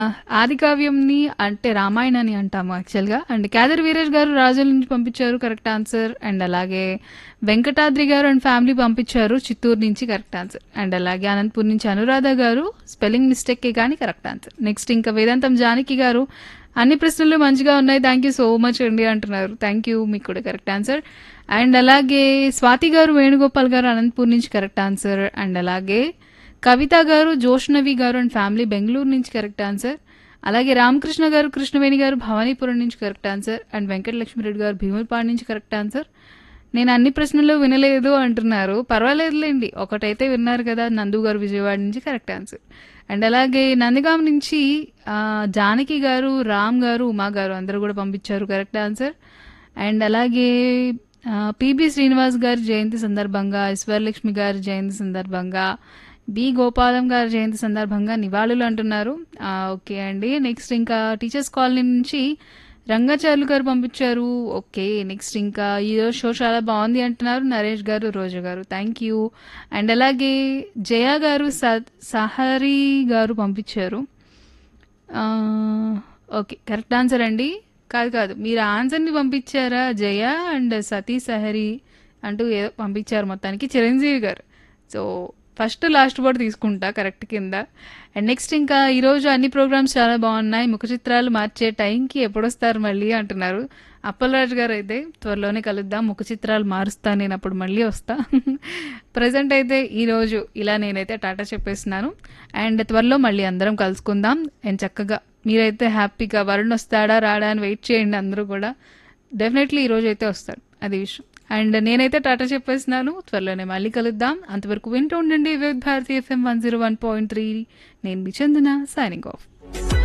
ఆదికావ్యంని అంటే రామాయణాన్ని అంటాము యాక్చువల్‌గా. అండ్ కేదార్ వీరేష్ గారు రాజోల నుంచి పంపించారు కరెక్ట్ ఆన్సర్. అండ్ అలాగే వెంకటాద్రి గారు అండ్ ఫ్యామిలీ పంపించారు చిత్తూరు నుంచి కరెక్ట్ ఆన్సర్. అండ్ అలాగే అనంతపూర్ నుంచి అనురాధ గారు స్పెల్లింగ్ మిస్టేకే కానీ కరెక్ట్ ఆన్సర్. నెక్స్ట్ ఇంకా వేదాంతం జానకి గారు అన్ని ప్రశ్నలు మంచిగా ఉన్నాయి. థ్యాంక్ యూ సో మచ్ అండి అంటున్నారు. థ్యాంక్ యూ మీకు కూడా కరెక్ట్ ఆన్సర్. అండ్ అలాగే స్వాతి గారు వేణుగోపాల్ గారు అనంతపూర్ నుంచి కరెక్ట్ ఆన్సర్. అండ్ అలాగే కవిత గారు జోష్నవి గారు అండ్ ఫ్యామిలీ బెంగళూరు నుంచి కరెక్ట్ ఆన్సర్. అలాగే రామకృష్ణ గారు కృష్ణవేణి గారు భవానీపురం నుంచి కరెక్ట్ ఆన్సర్. అండ్ వెంకటలక్ష్మిరెడ్డి గారు భీములపాడు నుంచి కరెక్ట్ ఆన్సర్. నేను అన్ని ప్రశ్నలు వినలేదు అంటున్నారు. పర్వాలేదులేండి ఒకటైతే విన్నారు కదా నందు గారు విజయవాడ నుంచి కరెక్ట్ ఆన్సర్. అండ్ అలాగే నందిగాం నుంచి ఆ, జానకి గారు రామ్ గారు ఉమా గారు అందరూ కూడా పంపించారు కరెక్ట్ ఆన్సర్. అండ్ అలాగే ఆ, పిబి శ్రీనివాస్ గారి జయంతి సందర్భంగా ఈశ్వర్లక్ష్మి గారి జయంతి సందర్భంగా బి గోపాలం గారి జయంతి సందర్భంగా నివాళులు అంటున్నారు ఆ, ఓకే అండి నెక్స్ట్ ఇంకా టీచర్స్ కాలనీ నుంచి రంగాచార్యులు గారు పంపించారు ఓకే నెక్స్ట్ ఇంకా ఈరోజు షో చాలా బాగుంది అంటున్నారు నరేష్ గారు రోజా గారు థ్యాంక్ యూ అండ్ అలాగే జయ గారు స- సహరి గారు పంపించారు ఆ, ఓకే కరెక్ట్ ఆన్సర్ అండి కాదు కాదు మీరు ఆన్సర్ని పంపించారా జయ అండ్ సతీ సహరి అంటూ ఏదో పంపించారు మొత్తానికి Chiranjeevi garu so first last word తీసుకుంటా కరెక్ట్ కింద అండ్ నెక్స్ట్ ఇంకా ఈరోజు అన్ని ప్రోగ్రామ్స్ చాలా బాగున్నాయి ముఖ చిత్రాలు మార్చే టైంకి ఎప్పుడు వస్తారు మళ్ళీ అంటున్నారు అప్పలరాజు గారు అయితే త్వరలోనే కలుద్దాం ముఖ చిత్రాలు మారుస్తా నేను అప్పుడు మళ్ళీ వస్తా ప్రజెంట్ అయితే ఈరోజు ఇలా నేనైతే టాటా చెప్పేస్తున్నాను అండ్ త్వరలో మళ్ళీ అందరం కలుసుకుందాం అండ్ చక్కగా మీరైతే హ్యాపీగా వరుణ్ వస్తాడా రాడా అని వెయిట్ చేయండి అందరూ కూడా డెఫినెట్లీ ఈరోజు అయితే వస్తాడు అది విషయం అండ్ నేనైతే టాటా చెప్పేస్తున్నాను త్వరలోనే మళ్ళీ కలుద్దాం అంతవరకు వింటూ ఉండండి Vividh Bharati FM one zero one point three నేను మీ చందన సైనింగ్ ఆఫ్